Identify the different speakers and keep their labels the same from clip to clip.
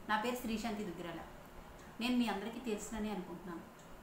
Speaker 1: నా పేరు శ్రీశాంతి దుగ్గిరాల నేను మీ అందరికీ తెలుసునని అనుకుంటున్నాను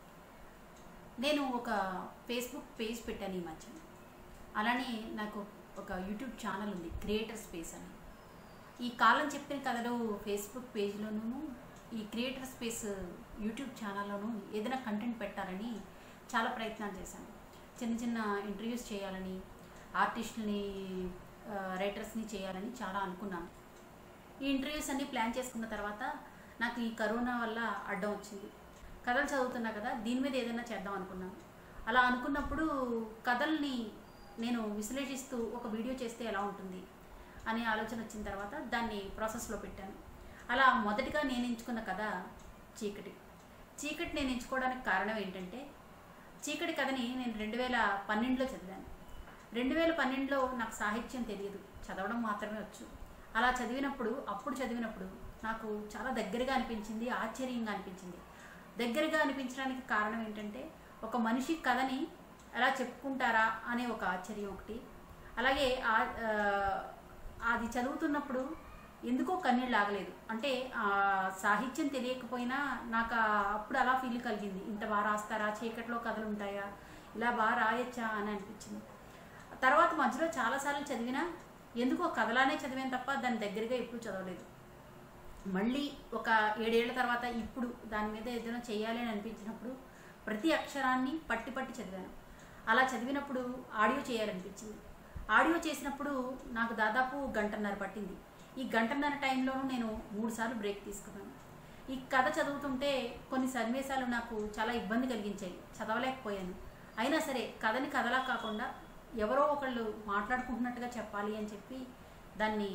Speaker 1: నేను ఒక ఫేస్బుక్ పేజ్ పెట్టాను ఈ మధ్య అలానే నాకు ఒక యూట్యూబ్ ఛానల్ ఉంది క్రియేటర్ స్పేస్ అని ఈ కాలం చెప్పిన కథలు ఫేస్బుక్ పేజ్లోనూ ఈ క్రియేటర్ స్పేస్ యూట్యూబ్ ఛానల్లోనూ ఏదైనా కంటెంట్ పెట్టాలని చాలా ప్రయత్నాలు చేశాను చిన్న చిన్న ఇంటర్వ్యూస్ చేయాలని ఆర్టిస్టులని రైటర్స్ని చేయాలని చాలా అనుకున్నాను ఈ ఇంటర్వ్యూస్ అన్ని ప్లాన్ చేసుకున్న తర్వాత నాకు ఈ కరోనా వల్ల అడ్డం వచ్చింది కథలు చదువుతున్నా కదా దీని మీద ఏదైనా చేద్దాం అనుకున్నాను అలా అనుకున్నప్పుడు కథల్ని నేను విశ్లేషిస్తూ ఒక వీడియో చేస్తే ఎలా ఉంటుంది అనే ఆలోచన వచ్చిన తర్వాత దాన్ని ప్రాసెస్లో పెట్టాను అలా మొదటిగా నేను ఎంచుకున్న కథ చీకటి చీకటి నేను ఎంచుకోవడానికి కారణం ఏంటంటే చీకటి కథని నేను రెండు వేల పన్నెండులో చదివాను రెండు వేల పన్నెండులో నాకు సాహిత్యం తెలియదు చదవడం మాత్రమే వచ్చు అలా చదివినప్పుడు అప్పుడు చదివినప్పుడు నాకు చాలా దగ్గరగా అనిపించింది ఆశ్చర్యంగా అనిపించింది దగ్గరగా అనిపించడానికి కారణం ఏంటంటే ఒక మనిషి కథని ఎలా చెప్పుకుంటారా అనే ఒక ఆశ్చర్యం ఒకటి అలాగే ఆ- ఆ, అది చదువుతున్నప్పుడు ఎందుకో కన్నీళ్ళు ఆగలేదు అంటే ఆ సాహిత్యం తెలియకపోయినా నాకు ఆ- అప్పుడు అలా ఫీల్ కలిగింది ఇంత బాగా రాస్తారా చీకట్లో కథలు ఉంటాయా ఇలా బాగా రాయొచ్చా అని అనిపించింది తర్వాత మధ్యలో చాలాసార్లు చదివినా ఎందుకో కథలానే చదివాను తప్ప దాని దగ్గరగా ఎప్పుడు చదవలేదు మళ్ళీ ఒక ఏడేళ్ల తర్వాత ఇప్పుడు దాని మీద ఏదైనా చేయాలి అని అనిపించినప్పుడు ప్రతి అక్షరాన్ని పట్టి పట్టి చదివాను అలా చదివినప్పుడు ఆడియో చేయాలనిపించింది ఆడియో చేసినప్పుడు నాకు దాదాపు గంటన్నర పట్టింది ఈ గంటన్నర టైంలోనూ నేను మూడు సార్లు బ్రేక్ తీసుకున్నాను ఈ కథ చదువుతుంటే కొన్ని సన్నివేశాలు నాకు చాలా ఇబ్బంది కలిగించాయి చదవలేకపోయాను అయినా సరే కథని కథలా కాకుండా ఎవరో ఒకళ్ళు మాట్లాడుకుంటున్నట్టుగా చెప్పాలి అని చెప్పి దాన్ని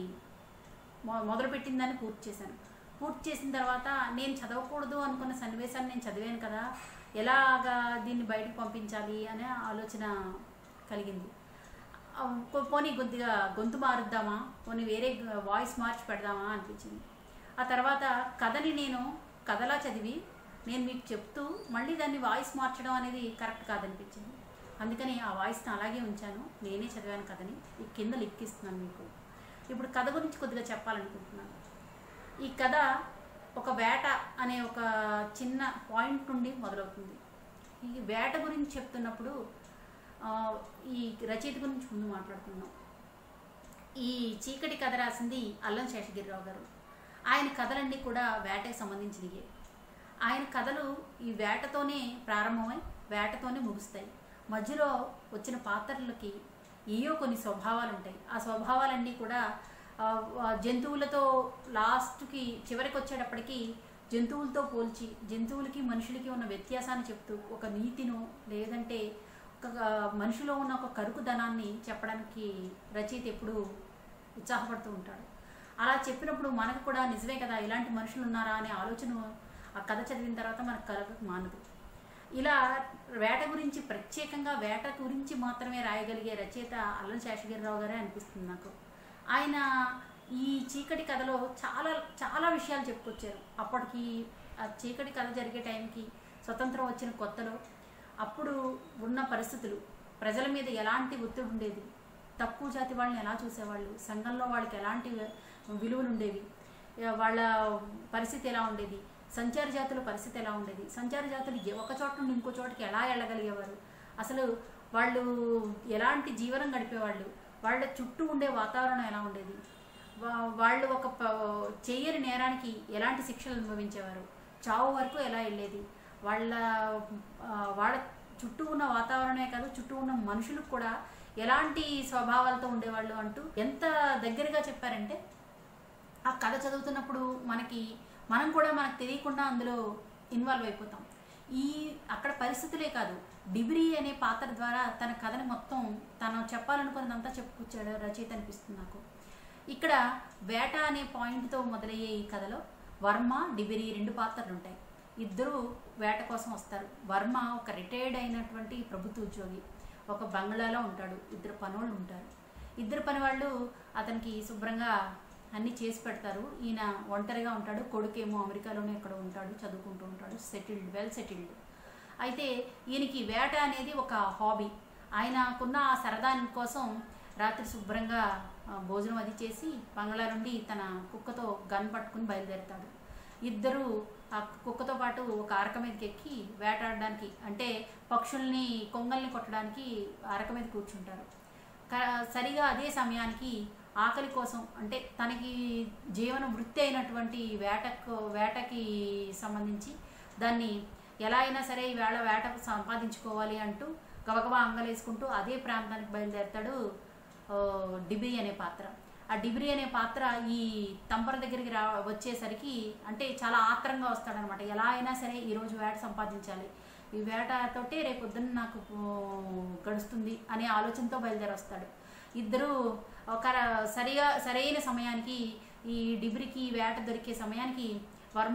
Speaker 1: మొ- మొదలుపెట్టిన దాన్ని పూర్తి చేశాను పూర్తి చేసిన తర్వాత నేను చదవకూడదు అనుకున్న సన్నివేశాన్ని నేను చదివాను కదా ఎలాగా దీన్ని బయటకు పంపించాలి అనే ఆలోచన కలిగింది ఆ, పో- పోనీ కొద్దిగా గొంతు మారుద్దామా పోనీ వేరే గ- వాయిస్ మార్చి పెడదామా అనిపించింది ఆ తర్వాత కథని నేను కథలా చదివి నేను మీకు చెప్తూ మళ్ళీ దాన్ని వాయిస్ మార్చడం అనేది కరెక్ట్ కాదనిపించింది అందుకని ఆ వాయిస్ని అలాగే ఉంచాను నేనే చదివాను కథని ఈ కింద లిక్కిస్తున్నాను మీకు ఇప్పుడు కథ గురించి కొద్దిగా చెప్పాలనుకుంటున్నాను ఈ కథ ఒక వేట అనే ఒక చిన్న పాయింట్ నుండి మొదలవుతుంది ఈ వేట గురించి చెప్తున్నప్పుడు ఆ, ఈ రచయిత గురించి ముందు మాట్లాడుకుందాం ఈ చీకటి కథ రాసింది అల్లం శేషగిరిరావు గారు ఆయన కథలన్నీ కూడా వేటకి సంబంధించినవే ఆయన కథలు ఈ వేటతోనే ప్రారంభమై వేటతోనే ముగుస్తాయి మధ్యలో వచ్చిన పాత్రలకి ఏయో కొన్ని స్వభావాలు ఉంటాయి ఆ స్వభావాలన్నీ కూడా ఆ, ఆ, జంతువులతో లాస్ట్కి చివరికి వచ్చేటప్పటికి జంతువులతో పోల్చి జంతువులకి మనుషులకి ఉన్న వ్యత్యాసాన్ని చెప్తూ ఒక నీతిను లేదంటే ఒక మనిషిలో ఉన్న ఒక కరుకుదనాన్ని చెప్పడానికి రచయిత ఎప్పుడు ఉత్సాహపడుతూ ఉంటాడు అలా చెప్పినప్పుడు మనకు కూడా నిజమే కదా ఇలాంటి మనుషులు ఉన్నారా అనే ఆలోచన ఆ కథ చదివిన తర్వాత మనకు కలగక మానదు ఇలా వేట గురించి ప్రత్యేకంగా వేట గురించి మాత్రమే రాయగలిగే రచయిత అల్లం శేషగిరిరావు గారే అనిపిస్తుంది నాకు ఆయన ఈ చీకటి కథలో చాలా చాలా విషయాలు చెప్పుకొచ్చారు అప్పటికి ఆ చీకటి కథ జరిగే టైంకి స్వతంత్రం వచ్చిన కొత్తలో అప్పుడు ఉన్న పరిస్థితులు ప్రజల మీద ఎలాంటి ఒత్తిడి ఉండేది తక్కువ జాతి వాళ్ళని ఎలా చూసేవాళ్ళు సంఘంలో వాళ్ళకి ఎలాంటి విలువలు ఉండేవి ఆ, వాళ్ళ పరిస్థితి ఎలా ఉండేది సంచార జాతుల పరిస్థితి ఎలా ఉండేది సంచార జాతులు ఏ- ఒక చోట నుండి ఇంకో చోటకి ఎలా వెళ్ళగలిగేవారు అసలు వాళ్ళు ఎలాంటి జీవనం గడిపేవాళ్ళు వాళ్ళ చుట్టూ ఉండే వాతావరణం ఎలా ఉండేది వా- వాళ్ళు ఒక ప- చేయని నేరానికి ఎలాంటి శిక్షలు అనుభవించేవారు చావు వరకు ఎలా వెళ్ళేది వాళ్ళ ఆ, వాళ్ళ చుట్టూ ఉన్న వాతావరణమే కాదు చుట్టూ ఉన్న మనుషులకు కూడా ఎలాంటి స్వభావాలతో ఉండేవాళ్ళు అంటూ ఎంత దగ్గరగా చెప్పారంటే ఆ కథ చదువుతున్నప్పుడు మనకి మనం కూడా మనకు తెలియకుండా అందులో ఇన్వాల్వ్ అయిపోతాం ఈ అక్కడ పరిస్థితులే కాదు డిబ్రీ అనే పాత్ర ద్వారా తన కథని మొత్తం తను చెప్పాలనుకున్నదంతా చెప్పుకొచ్చాడు రచయిత అనిపిస్తుంది నాకు ఇక్కడ వేట అనే పాయింట్తో మొదలయ్యే ఈ కథలో వర్మ డిబిరి రెండు పాత్రలు ఉంటాయి ఇద్దరు వేట కోసం వస్తారు వర్మ ఒక రిటైర్డ్ అయినటువంటి ప్రభుత్వ ఉద్యోగి ఒక బంగ్లాలో ఉంటాడు ఇద్దరు పనోళ్ళు ఉంటారు ఇద్దరు పని వాళ్ళు అతనికి శుభ్రంగా అన్నీ చేసి పెడతారు ఈయన ఒంటరిగా ఉంటాడు కొడుకేమో అమెరికాలోనే ఎక్కడ ఉంటాడు చదువుకుంటూ ఉంటాడు సెటిల్డ్ వెల్ సెటిల్డ్ అయితే ఈయనకి వేట అనేది ఒక హాబీ ఆయనకున్న ఆ సరదా కోసం రాత్రి శుభ్రంగా ఆ, భోజనం అది చేసి బంగ్లా నుండి తన కుక్కతో గన్ పట్టుకుని బయలుదేరుతాడు ఇద్దరు ఆ కుక్కతో పాటు ఒక అరక మీదకి ఎక్కి వేటాడడానికి అంటే పక్షుల్ని కొంగల్ని కొట్టడానికి అరక మీద కూర్చుంటారు క- సరిగా అదే సమయానికి ఆకలి కోసం అంటే తనకి జీవన వృత్తి అయినటువంటి వేటకు వేటకి సంబంధించి దాన్ని ఎలా అయినా సరే ఈ వేళ వేట సంపాదించుకోవాలి అంటూ గబగబా అంగలేసుకుంటూ అదే ప్రాంతానికి బయలుదేరతాడు ఆ, డిబ్రీ అనే పాత్ర ఆ డిబ్రీ అనే పాత్ర ఈ తంపర దగ్గరికి రా వచ్చేసరికి అంటే చాలా ఆత్రంగా వస్తాడనమాట ఎలా అయినా సరే ఈరోజు వేట సంపాదించాలి ఈ వేటతోటే రేపు పొద్దున్న నాకు ఆ, గడుస్తుంది అనే ఆలోచనతో బయలుదేరి వస్తాడు ఇద్దరు ఒక సరిగా సరైన సమయానికి ఈ డిబ్రికి వేట దొరికే సమయానికి వర్మ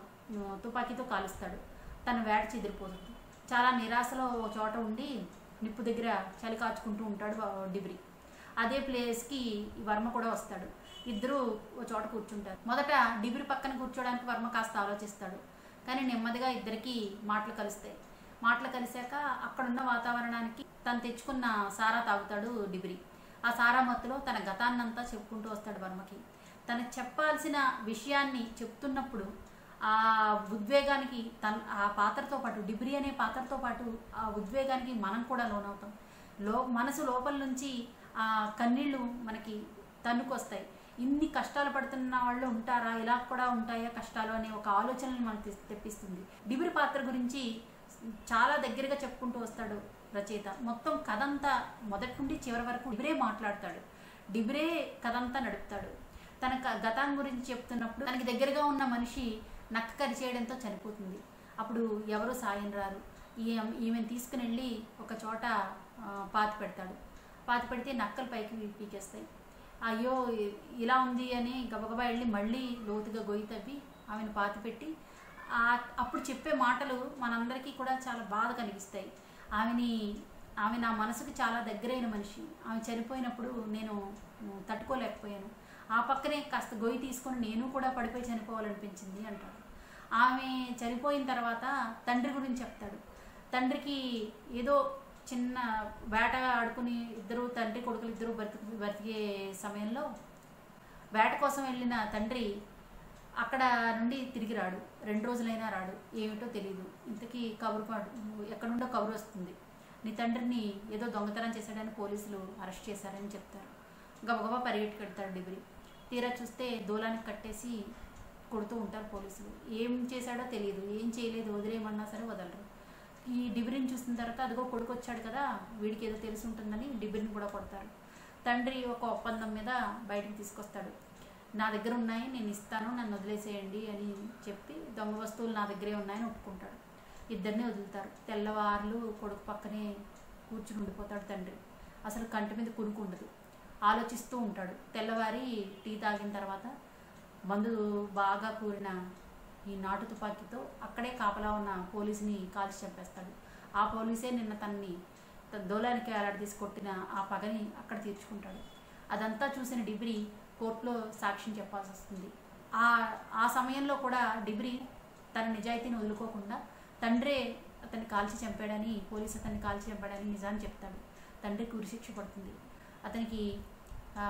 Speaker 1: ఆ, తుపాకీతో కాలుస్తాడు తన వేట చెదిరిపోతుంది చాలా నిరాశలో ఒక చోట ఉండి నిప్పు దగ్గర చలి కాచుకుంటూ ఉంటాడు ఆ, డిబ్రి అదే ప్లేస్కి ఈ వర్మ కూడా వస్తాడు ఇద్దరు ఒక చోట కూర్చుంటారు మొదట డిబ్రి పక్కన కూర్చోడానికి వర్మ కాస్త ఆలోచిస్తాడు కానీ నెమ్మదిగా ఇద్దరికి మాటలు కలుస్తాయి మాటలు కలిశాక అక్కడున్న వాతావరణానికి తను తెచ్చుకున్న సారా తాగుతాడు డిబ్రి ఆ సారా మత్తులో తన గతాన్నంతా చెప్పుకుంటూ వస్తాడు వర్మకి తనకు చెప్పాల్సిన విషయాన్ని చెప్తున్నప్పుడు ఆ ఉద్వేగానికి తన ఆ పాత్రతో పాటు డిబ్రీ అనే పాత్రతో పాటు ఆ ఉద్వేగానికి మనం కూడా లోనవుతాం లో మనసు లోపల నుంచి ఆ కన్నీళ్లు మనకి తన్నుకొస్తాయి ఇన్ని కష్టాలు పడుతున్న వాళ్ళు ఉంటారా ఇలా కూడా ఉంటాయా కష్టాలు అనే ఒక ఆలోచనని మనకు తెస్- తెప్పిస్తుంది డిబిరి పాత్ర గురించి చాలా దగ్గరగా చెప్పుకుంటూ వస్తాడు రచయిత మొత్తం కథంతా మొదటి నుండి చివరి వరకు డిబ్రే మాట్లాడతాడు డిబ్రే కథంతా నడుపుతాడు తన క- గతం గురించి చెప్తున్నప్పుడు తనకి దగ్గరగా ఉన్న మనిషి నక్క కరిచేయడంతో చనిపోతుంది అప్పుడు ఎవరు సాయం రారు ఈ ఈమెను తీసుకుని వెళ్ళి ఒక చోట ఆ, పాతి పెడతాడు పాతి పెడితే నక్కలు పైకి పీకేస్తాయి అయ్యో ఇ- ఇలా ఉంది అని గబగబా వెళ్ళి మళ్ళీ లోతుగా గొయ్యి తవ్వి ఆమెను పాతి పెట్టి ఆ- అప్పుడు చెప్పే మాటలు మనందరికీ కూడా చాలా బాధ కలిగిస్తాయి ఆమెని ఆమె నా మనసుకు చాలా దగ్గరైన మనిషి ఆమె చనిపోయినప్పుడు నేను ఉమ్, తట్టుకోలేకపోయాను ఆ పక్కనే కాస్త గొయ్యి తీసుకొని నేను కూడా పడిపోయి చనిపోవాలనిపించింది అంటాడు ఆమె చనిపోయిన తర్వాత తండ్రి గురించి చెప్తాడు తండ్రికి ఏదో చిన్న వేట ఆడుకుని ఇద్దరు తండ్రి కొడుకులు ఇద్దరు బ్రతికి బ్రతికే సమయంలో వేట కోసం వెళ్ళిన తండ్రి అక్కడ నుండి తిరిగి రాడు రెండు రోజులైనా రాడు ఏమిటో తెలియదు ఇంతకీ కబురు పాడు ఎక్కడుండో కబురు వస్తుంది నీ తండ్రిని ఏదో దొంగతనం చేశాడని పోలీసులు అరెస్ట్ చేశారని చెప్తారు గబగబా పరిగెట్టుకెడతాడు డిబ్రి తీరా చూస్తే దూలానికి కట్టేసి కొడుతూ ఉంటారు పోలీసులు ఏం చేశాడో తెలియదు ఏం చేయలేదు వదిలేయమన్నా సరే వదలరు ఈ డిబ్రిని చూసిన తర్వాత అదిగో కొడుకు వచ్చాడు కదా వీడికి ఏదో తెలిసి ఉంటుందని డిబ్రిని కూడా కొడతారు తండ్రి ఒక ఒప్పందం మీద బయటికి తీసుకొస్తాడు నా దగ్గర ఉన్నాయి నేను ఇస్తాను నన్ను వదిలేసేయండి అని చెప్పి దొంగ వస్తువులు నా దగ్గరే ఉన్నాయని ఒప్పుకుంటాడు ఇద్దరిని వదులుతారు తెల్లవార్లు కొడుకు పక్కనే కూర్చుని ఉండిపోతాడు తండ్రి అసలు కంటి మీద కునుకు ఉండదు ఆలోచిస్తూ ఉంటాడు తెల్లవారి టీ తాగిన తర్వాత మందు బాగా కూరిన ఈ నాటు తుపాకీతో అక్కడే కాపలా ఉన్న పోలీసుని కాల్చి చంపేస్తాడు ఆ పోలీసే నిన్న తనని త- దోలానికి వేలాడదీసి కొట్టిన ఆ పగని అక్కడ తీర్చుకుంటాడు అదంతా చూసిన డిబ్రీ కోర్టులో సాక్ష్యం చెప్పాల్సి వస్తుంది ఆ ఆ సమయంలో కూడా డిబ్రీ తన నిజాయితీని వదులుకోకుండా తండ్రే అతన్ని కాల్చి చంపాడని పోలీసు అతన్ని కాల్చి చంపాడని నిజాన్ని చెప్తాడు తండ్రికి ఉరిశిక్ష పడుతుంది అతనికి ఆ,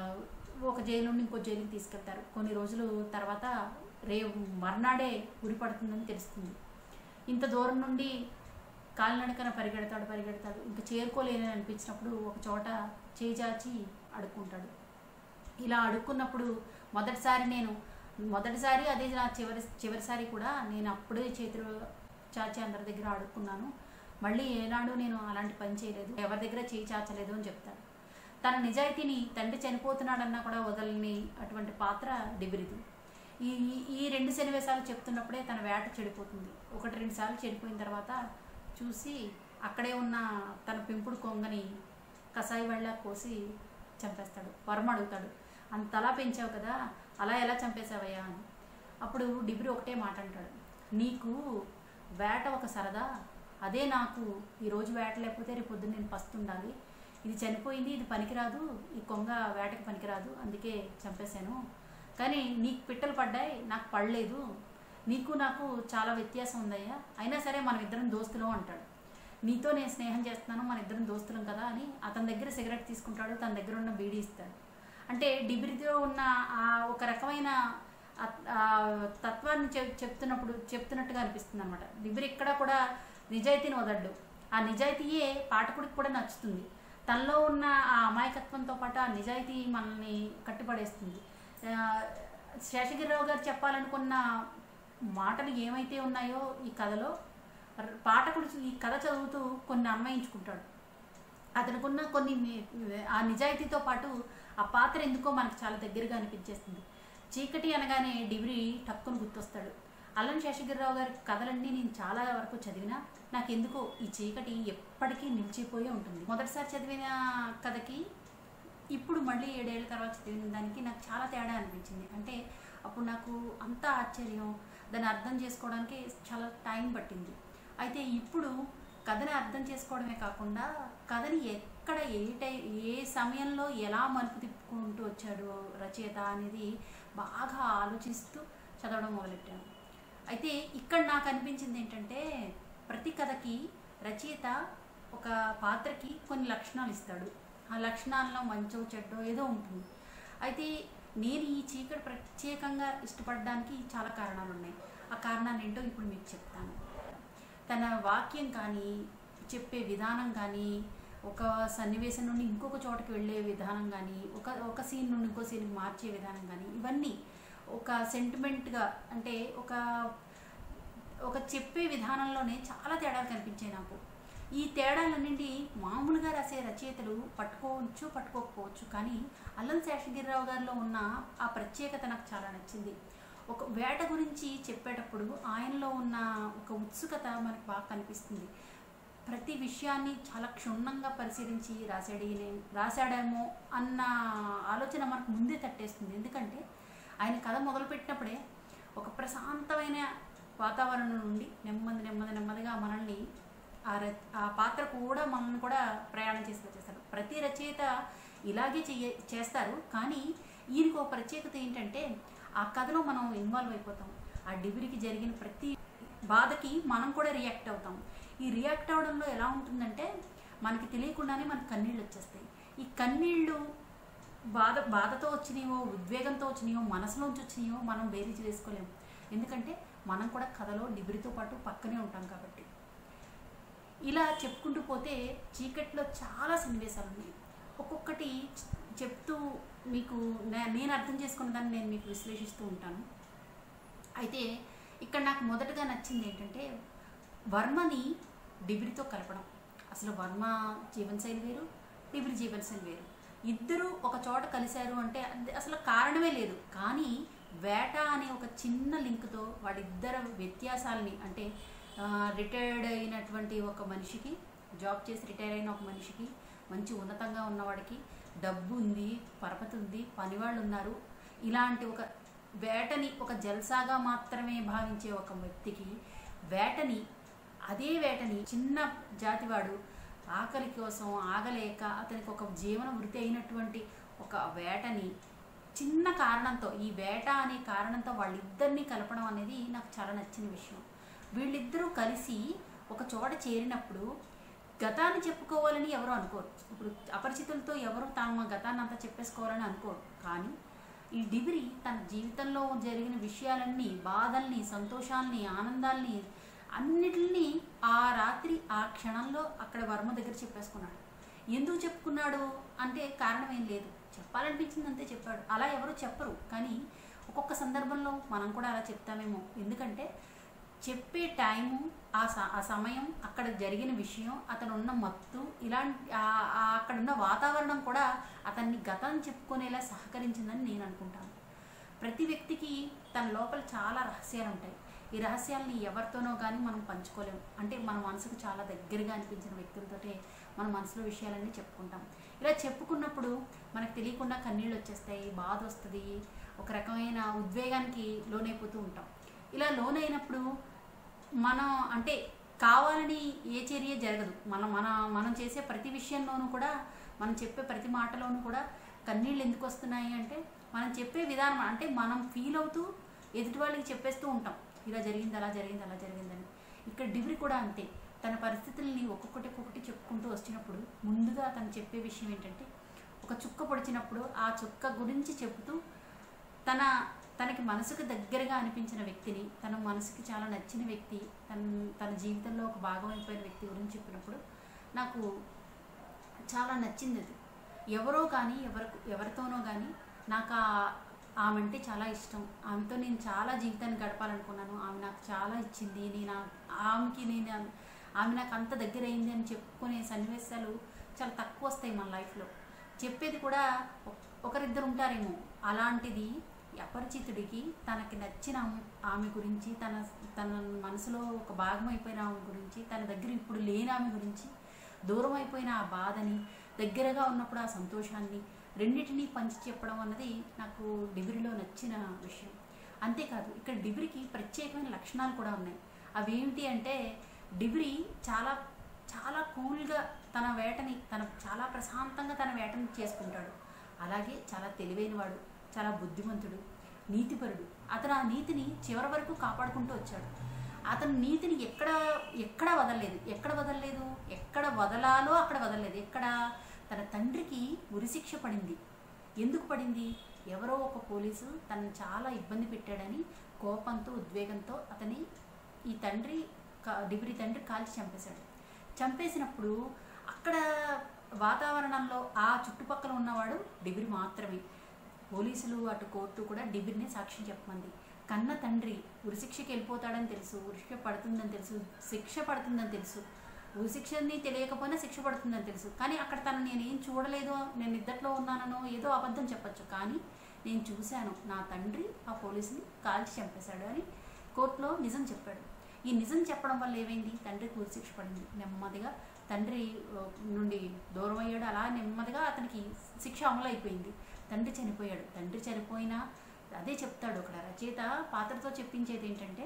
Speaker 1: ఒక జైలు నుండి ఇంకో జైలుకి తీసుకెళ్తారు కొన్ని రోజులు తర్వాత రే మర్నాడే ఉరి పడుతుందని తెలుస్తుంది ఇంత దూరం నుండి కాలినడకన పరిగెడతాడు పరిగెడతాడు ఇంకా చేరుకోలేనని అనిపించినప్పుడు ఒక చోట చేయి చాచి అడుక్కుంటాడు ఇలా అడుక్కున్నప్పుడు మొదటిసారి నేను మొదటిసారి అదే నా చివరి చివరిసారి కూడా నేను అప్పుడే చేతులు చాచి అందరి దగ్గర అడుక్కున్నాను మళ్ళీ ఏనాడు నేను అలాంటి పని చేయలేదు ఎవరి దగ్గర చేయి చాచలేదు అని చెప్తాడు తన నిజాయితీని తండ్రి చనిపోతున్నాడన్నా కూడా వదలని అటువంటి పాత్ర డిబిరిది ఈ ఈ- ఈ రెండు సన్నివేశాలు చెప్తున్నప్పుడే తన వేట చెడిపోతుంది ఒకటి రెండు సార్లు చెడిపోయిన తర్వాత చూసి అక్కడే ఉన్న తన పెంపుడు కొంగని కసాయి వెళ్ళ కోసి చంపేస్తాడు వర్మ అడుగుతాడు అంతలా పెంచావు కదా అలా ఎలా చంపేశావయ్యా అని అప్పుడు డిబ్రి ఒకటే మాట అంటాడు నీకు వేట ఒక సరదా అదే నాకు ఈరోజు వేట లేకపోతే రేపు పొద్దున్న నేను పస్తుండాలి ఇది చనిపోయింది ఇది పనికిరాదు ఈ కొంగ వేటకి పనికిరాదు అందుకే చంపేశాను కానీ నీకు పిట్టలు పడ్డాయి నాకు పడలేదు నీకు నాకు చాలా వ్యత్యాసం ఉందయ్యా అయినా సరే మనం ఇద్దరం దోస్తులం అంటాడు నీతో నేను స్నేహం చేస్తున్నాను మన ఇద్దరం దోస్తులం కదా అని అతని దగ్గర సిగరెట్ తీసుకుంటాడు తన దగ్గర ఉన్న బీడీ ఇస్తాడు అంటే డిబ్రితో ఉన్న ఆ ఒక రకమైన ఆ- ఆ తత్వాన్ని చెప్ చెప్తున్నప్పుడు చెప్తున్నట్టుగా అనిపిస్తుంది అనమాట దివ్య ఇక్కడ కూడా నిజాయితీని వదలడు ఆ నిజాయితీయే పాఠకుడికి కూడా నచ్చుతుంది తనలో ఉన్న ఆ అమాయకత్వంతో పాటు ఆ నిజాయితీ మనల్ని కట్టుపడేస్తుంది ఆ, శేషగిరిరావు గారు చెప్పాలనుకున్న మాటలు ఏమైతే ఉన్నాయో ఈ కథలో ర- పాఠకుడు ఈ కథ చదువుతూ కొన్ని అన్వయించుకుంటాడు అతనుకున్న కొన్ని ని- ఆ నిజాయితీతో పాటు ఆ పాత్ర ఎందుకో మనకు చాలా దగ్గరగా అనిపించేస్తుంది చీకటి అనగానే డిగ్రీ టక్కును గుర్తొస్తాడు అల్లం శేషగిరిరావు గారి కథలన్నీ నేను చాలా వరకు చదివినా నాకు ఎందుకో ఈ చీకటి ఎప్పటికీ నిలిచిపోయే ఉంటుంది మొదటిసారి చదివిన కథకి ఇప్పుడు మళ్ళీ ఏడేళ్ల తర్వాత చదివిన దానికి నాకు చాలా తేడా అనిపించింది అంటే అప్పుడు నాకు అంత ఆశ్చర్యం దాన్ని అర్థం చేసుకోవడానికి చాలా టైం పట్టింది అయితే ఇప్పుడు కథని అర్థం చేసుకోవడమే కాకుండా కథని ఎక్కడ ఏ టై ఏ సమయంలో ఎలా మలుపు తిప్పుకుంటూ వచ్చాడు రచయిత అనేది బాగా ఆలోచిస్తూ చదవడం మొదలెట్టాను అయితే ఇక్కడ నాకు అనిపించింది ఏంటంటే ప్రతి కథకి రచయిత ఒక పాత్రకి కొన్ని లక్షణాలు ఇస్తాడు ఆ లక్షణాల్లో మంచో చెడ్డో ఏదో ఉంటుంది అయితే నేను ఈ చీకటి ప్రత్యేకంగా ఇష్టపడడానికి చాలా కారణాలు ఉన్నాయి ఆ కారణాలు ఏంటో ఇప్పుడు మీకు చెప్తాను తన వాక్యం కానీ చెప్పే విధానం కానీ ఒక సన్నివేశం నుండి ఇంకొక చోటకి వెళ్ళే విధానం కానీ ఒక ఒక సీన్ నుండి ఇంకో సీన్కి మార్చే విధానం కానీ ఇవన్నీ ఒక సెంటిమెంట్గా అంటే ఒక ఒక చెప్పే విధానంలోనే చాలా తేడాలు కనిపించాయి నాకు ఈ తేడాలన్నింటి మామూలుగా రాసే రచయితలు పట్టుకోవచ్చు పట్టుకోకపోవచ్చు కానీ అల్లం శేషగిరిరావు గారిలో ఉన్న ఆ ప్రత్యేకత నాకు చాలా నచ్చింది ఒక వేట గురించి చెప్పేటప్పుడు ఆయనలో ఉన్న ఒక ఉత్సుకత మనకు బాగా కనిపిస్తుంది ప్రతి విషయాన్ని చాలా క్షుణ్ణంగా పరిశీలించి రాసాడు ఈయన- రాశాడేమో అన్న ఆలోచన మనకు ముందే తట్టేస్తుంది ఎందుకంటే ఆయన కథ మొదలుపెట్టినప్పుడే ఒక ప్రశాంతమైన వాతావరణం నుండి నెమ్మది నెమ్మది నెమ్మదిగా మనల్ని ఆ ర ఆ పాత్ర కూడా మనల్ని కూడా ప్రయాణం చేసి వచ్చేస్తారు ప్రతి రచయిత ఇలాగే చెయ్య చేస్తారు కానీ ఈయనకు ఒక ప్రత్యేకత ఏంటంటే ఆ కథలో మనం ఇన్వాల్వ్ అయిపోతాం ఆ డిగ్రీకి జరిగిన ప్రతి బాధకి మనం కూడా రియాక్ట్ అవుతాం ఈ రియాక్ట్ అవడంలో ఎలా ఉంటుందంటే మనకి తెలియకుండానే మనకి కన్నీళ్ళు వచ్చేస్తాయి ఈ కన్నీళ్ళు బాధ బాధతో వచ్చినాయో ఉద్వేగంతో వచ్చినాయో మనసులోంచి వచ్చినాయో మనం బేరీజ్ వేసుకోలేము ఎందుకంటే మనం కూడా కథలో డిగ్రీతో పాటు పక్కనే ఉంటాం కాబట్టి ఇలా చెప్పుకుంటూ పోతే చీకట్లో చాలా సన్నివేశాలు ఉన్నాయి ఒక్కొక్కటి చె- చెప్తూ మీకు నే- నేను అర్థం చేసుకున్న దాన్ని నేను మీకు విశ్లేషిస్తూ ఉంటాను అయితే ఇక్కడ నాకు మొదటగా నచ్చింది ఏంటంటే వర్మని డిబ్రితో కలపడం అసలు వర్మ జీవనశైలి వేరు డిబ్రి జీవనశైలి వేరు ఇద్దరు ఒక చోట కలిశారు అంటే అది అసలు కారణమే లేదు కానీ వేట అనే ఒక చిన్న లింక్తో వాళ్ళిద్దరు వ్యత్యాసాలని అంటే రిటైర్డ్ అయినటువంటి ఒక మనిషికి జాబ్ చేసి రిటైర్ అయిన ఒక మనిషికి మంచి ఉన్నతంగా ఉన్నవాడికి డబ్బు ఉంది పరపతి ఉంది పనివాళ్ళు ఉన్నారు ఇలాంటి ఒక వేటని ఒక జల్సాగా మాత్రమే భావించే ఒక వ్యక్తికి వేటని అదే వేటని చిన్న జాతివాడు ఆకలి కోసం ఆగలేక అతనికి ఒక జీవన వృత్తి అయినటువంటి ఒక వేటని చిన్న కారణంతో ఈ వేట అనే కారణంతో వాళ్ళిద్దరిని కలపడం అనేది నాకు చాలా నచ్చిన విషయం వీళ్ళిద్దరూ కలిసి ఒక చోట చేరినప్పుడు గతాన్ని చెప్పుకోవాలని ఎవరు అనుకోరు ఇప్పుడు అపరిచితులతో ఎవరు తమ గతాన్ని అంతా చెప్పేసుకోవాలని అనుకోరు కానీ ఈ డిగ్రీ తన జీవితంలో జరిగిన విషయాలన్నీ బాధల్ని సంతోషాల్ని ఆనందాల్ని అన్నిటిని ఆ రాత్రి ఆ క్షణంలో అక్కడ వర్మ దగ్గర చెప్పేసుకున్నాడు ఎందుకు చెప్పుకున్నాడు అంటే కారణం ఏం లేదు చెప్పాలనిపించింది అంతే చెప్పాడు అలా ఎవరు చెప్పరు కానీ ఒక్కొక్క సందర్భంలో మనం కూడా అలా చెప్తామేమో ఎందుకంటే చెప్పే టైము ఆ స ఆ సమయం అక్కడ జరిగిన విషయం అతను ఉన్న మత్తు ఇలాంటి ఆ- ఆ అక్కడ ఉన్న వాతావరణం కూడా అతన్ని గతం చెప్పుకునేలా సహకరించిందని నేను అనుకుంటాను ప్రతి వ్యక్తికి తన లోపల చాలా రహస్యాలు ఉంటాయి ఈ రహస్యాల్ని ఎవరితోనో కానీ మనం పంచుకోలేము అంటే మన మనసుకు చాలా దగ్గరగా అనిపించిన వ్యక్తులతోటే మన మనసులో విషయాలన్నీ చెప్పుకుంటాం ఇలా చెప్పుకున్నప్పుడు మనకు తెలియకుండా కన్నీళ్ళు వచ్చేస్తాయి బాధ వస్తుంది ఒక రకమైన ఉద్వేగానికి లోనైపోతూ ఉంటాం ఇలా లోనైనప్పుడు మనం అంటే కావాలని ఏ చర్య జరగదు మనం మన మనం చేసే ప్రతి విషయంలోనూ కూడా మనం చెప్పే ప్రతి మాటలోనూ కూడా కన్నీళ్ళు ఎందుకు వస్తున్నాయి అంటే మనం చెప్పే విధానం అంటే మనం ఫీల్ అవుతూ ఎదుటి వాళ్ళకి చెప్పేస్తూ ఉంటాం ఇలా జరిగింది అలా జరిగింది అలా జరిగిందని ఇక్కడ డిగ్రీ కూడా అంతే తన పరిస్థితుల్ని ఒక్కొక్కటి ఒక్కొక్కటి చెప్పుకుంటూ వచ్చినప్పుడు ముందుగా తను చెప్పే విషయం ఏంటంటే ఒక చుక్క పొడిచినప్పుడు ఆ చుక్క గురించి చెబుతూ తన తనకి మనసుకు దగ్గరగా అనిపించిన వ్యక్తిని తన మనసుకి చాలా నచ్చిన వ్యక్తి తన తన జీవితంలో ఒక భాగం అయిపోయిన వ్యక్తి గురించి చెప్పినప్పుడు నాకు చాలా నచ్చింది అది ఎవరో కానీ ఎవరికి ఎవరితోనో కానీ నాకు ఆ- ఆమె అంటే చాలా ఇష్టం ఆమెతో నేను చాలా జీవితాన్ని గడపాలనుకున్నాను ఆమె నాకు చాలా ఇచ్చింది నేను ఆ- ఆమెకి నేను ఆమె నాకు అంత దగ్గర అయింది అని చెప్పుకునే సన్నివేశాలు చాలా తక్కువ వస్తాయి మన లైఫ్లో చెప్పేది కూడా ఒక్- ఒకరిద్దరు ఉంటారేమో అలాంటిది అపరిచితుడికి తనకి నచ్చిన ఆమె- ఆమె గురించి తన తన మనసులో ఒక భాగం అయిపోయిన ఆమె గురించి తన దగ్గర ఇప్పుడు లేని ఆమె గురించి దూరం అయిపోయిన ఆ బాధని దగ్గరగా ఉన్నప్పుడు ఆ సంతోషాన్ని రెండింటినీ పంచి చెప్పడం అన్నది నాకు డిగ్రీలో నచ్చిన విషయం అంతేకాదు ఇక్కడ డిగ్రీకి ప్రత్యేకమైన లక్షణాలు కూడా ఉన్నాయి అవి ఏమిటి అంటే డిగ్రీ చాలా చాలా కూల్గా తన వేటని తన చాలా ప్రశాంతంగా తన వేటని చేసుకుంటాడు అలాగే చాలా తెలివైనవాడు చాలా బుద్ధిమంతుడు నీతిపరుడు అతను ఆ నీతిని చివరి వరకు కాపాడుకుంటూ వచ్చాడు అతను నీతిని ఎక్కడ ఎక్కడ వదలలేదు ఎక్కడ వదలలేదు ఎక్కడ వదలాలో అక్కడ వదలలేదు ఎక్కడ తన తండ్రికి ఉరిశిక్ష పడింది ఎందుకు పడింది ఎవరో ఒక పోలీసు తనని చాలా ఇబ్బంది పెట్టాడని కోపంతో ఉద్వేగంతో అతని ఈ తండ్రి కా- డిగ్రీ తండ్రి కాల్చి చంపేశాడు చంపేసినప్పుడు అక్కడ వాతావరణంలో ఆ చుట్టుపక్కల ఉన్నవాడు డిగ్రీ మాత్రమే పోలీసులు అటు కోర్టు కూడా డిగ్రీని సాక్ష్యం చెప్పమంది కన్న తండ్రి ఉరిశిక్షకి వెళ్ళిపోతాడని తెలుసు ఉరిశిక్ష పడుతుందని తెలుసు శిక్ష పడుతుందని తెలుసు ఉరిశిక్షని తెలియకపోయినా శిక్ష పడుతుందని తెలుసు కానీ అక్కడ తను నేనేం చూడలేదు నేను నిద్దట్లో ఉన్నానో ఏదో అబద్ధం చెప్పొచ్చు కానీ నేను చూశాను నా తండ్రి ఆ పోలీసుని కాల్చి చంపేశాడు అని కోర్టులో నిజం చెప్పాడు ఈ నిజం చెప్పడం వల్ల ఏమైంది తండ్రికి ఉరిశిక్ష పడింది నెమ్మదిగా తండ్రి ఆ, నుండి దూరం అయ్యాడు అలా నెమ్మదిగా అతనికి శిక్ష అమలు అయిపోయింది తండ్రి చనిపోయాడు తండ్రి చనిపోయినా అదే చెప్తాడు అక్కడ రచయిత పాత్రతో చెప్పించేది ఏంటంటే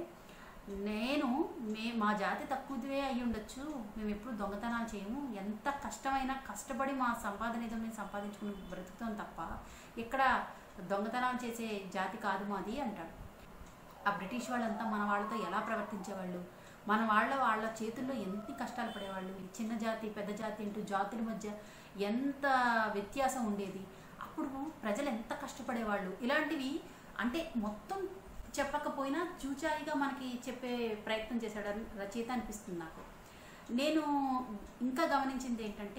Speaker 1: నేను మే మా జాతి తక్కువదే అయి ఉండొచ్చు మేము ఎప్పుడు దొంగతనాలు చేయము ఎంత కష్టమైనా కష్టపడి మా సంపాదన ఏదో మేము సంపాదించుకుని బ్రతుకుతాం తప్ప ఇక్కడ దొంగతనాలు చేసే జాతి కాదు మాది అంటాడు ఆ బ్రిటిష్ వాళ్ళంతా మన వాళ్ళతో ఎలా ప్రవర్తించేవాళ్ళు మన వాళ్ళ వాళ్ళ చేతుల్లో ఎన్ని కష్టాలు పడేవాళ్ళు ఈ చిన్న జాతి పెద్ద జాతి అంటూ జాతుల మధ్య ఎంత వ్యత్యాసం ఉండేది అప్పుడు ప్రజలు ఎంత కష్టపడేవాళ్ళు ఇలాంటివి అంటే మొత్తం చెప్పకపోయినా చూచాయిగా మనకి చెప్పే ప్రయత్నం చేశాడు అని రచయిత అనిపిస్తుంది నాకు నేను ఇంకా గమనించింది ఏంటంటే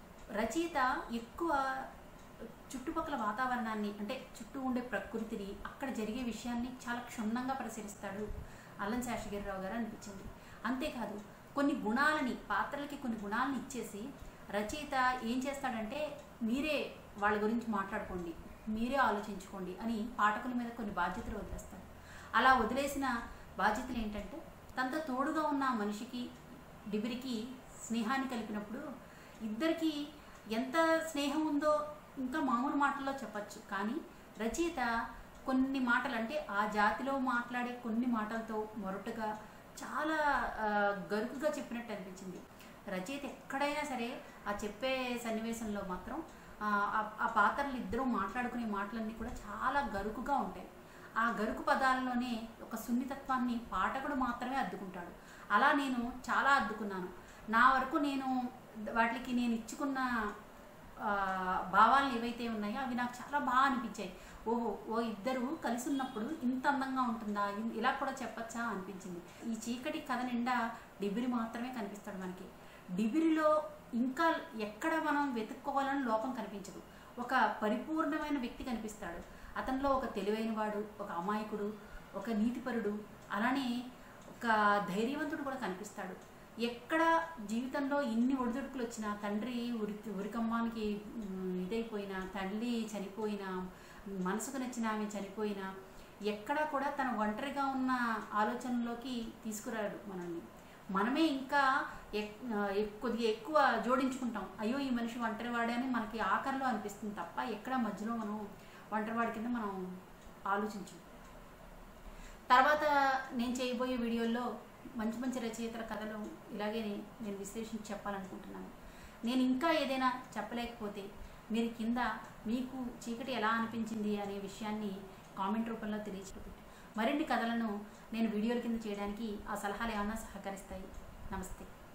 Speaker 1: రచయిత ఎక్కువ చుట్టుపక్కల వాతావరణాన్ని అంటే చుట్టూ ఉండే ప్రకృతిని అక్కడ జరిగే విషయాన్ని చాలా క్షుణ్ణంగా పరిశీలిస్తాడు అల్లం శేషగిరిరావు గారు అనిపించింది అంతేకాదు కొన్ని గుణాలని పాత్రలకి కొన్ని గుణాలను ఇచ్చేసి రచయిత ఏం చేస్తాడంటే మీరే వాళ్ళ గురించి మాట్లాడుకోండి మీరే ఆలోచించుకోండి అని పాఠకుల మీద కొన్ని బాధ్యతలు వదిలేస్తాడు అలా వదిలేసిన బాధ్యతలు ఏంటంటే తనతో తోడుగా ఉన్న ఆ మనిషికి డిబిరికి స్నేహాన్ని కలిపినప్పుడు ఇద్దరికి ఎంత స్నేహం ఉందో ఇంకా మామూలు మాటల్లో చెప్పచ్చు కానీ రచయిత కొన్ని మాటలు అంటే ఆ జాతిలో మాట్లాడే కొన్ని మాటలతో మొరటుగా చాలా ఆ, గరుకుగా చెప్పినట్టు అనిపించింది రచయిత ఎక్కడైనా సరే ఆ చెప్పే సన్నివేశంలో మాత్రం ఆ, ఆ- ఆ పాత్రలు ఇద్దరూ మాట్లాడుకునే మాటలన్నీ కూడా చాలా గరుకుగా ఉంటాయి ఆ గరుకు పదాల్లోనే ఒక సున్నితత్వాన్ని పాఠకుడు మాత్రమే అద్దుకుంటాడు అలా నేను చాలా అద్దుకున్నాను నా వరకు నేను వాటికి నేను ఇచ్చుకున్న ఆ, భావాలు ఏవైతే ఉన్నాయో అవి నాకు చాలా బాగా అనిపించాయి ఓహో ఓ ఇద్దరు కలిసి ఉన్నప్పుడు ఇంత అందంగా ఉంటుందా ఇన్- ఇలా కూడా చెప్పచ్చా అనిపించింది ఈ చీకటి కథ నిండా డిబిరి మాత్రమే కనిపిస్తాడు మనకి డిబిరిలో ఇంకా ఎక్కడ మనం వెతుక్కోవాలని లోపం కనిపించదు ఒక పరిపూర్ణమైన వ్యక్తి కనిపిస్తాడు అతనిలో ఒక తెలివైనవాడు ఒక అమాయకుడు ఒక నీతిపరుడు అలానే ఒక ధైర్యవంతుడు కూడా కనిపిస్తాడు ఎక్కడ జీవితంలో ఇన్ని ఒడిదుడుకులు వచ్చినా తండ్రి ఉరి ఉరికమ్మానికి ఉమ్, ఇదైపోయినా తల్లి చనిపోయినా మనసుకు నచ్చిన ఆమె చనిపోయినా ఎక్కడా కూడా తన ఒంటరిగా ఉన్న ఆలోచనలోకి తీసుకురాడు మనల్ని మనమే ఇంకా ఎక్- ఆ, ఎక్- కొద్దిగా ఎక్కువ జోడించుకుంటాం అయ్యో ఈ మనిషి ఒంటరివాడే అని మనకి ఆఖరిలో అనిపిస్తుంది తప్ప ఎక్కడ మధ్యలో మనం ఒంటరివాడి కింద మనం ఆలోచించం తర్వాత నేను చేయబోయే వీడియోల్లో మంచి మంచి రచయితల కథలు ఇలాగే నేను విశ్లేషించి చెప్పాలనుకుంటున్నాను నేను ఇంకా ఏదైనా చెప్పలేకపోతే మీరు కింద మీకు చీకటి ఎలా అనిపించింది అనే విషయాన్ని కామెంట్ రూపంలో తెలియచేయండి మరిన్ని కథలను నేను వీడియోల కింద చేయడానికి ఆ సలహాలు ఏమన్నా సహకరిస్తాయి నమస్తే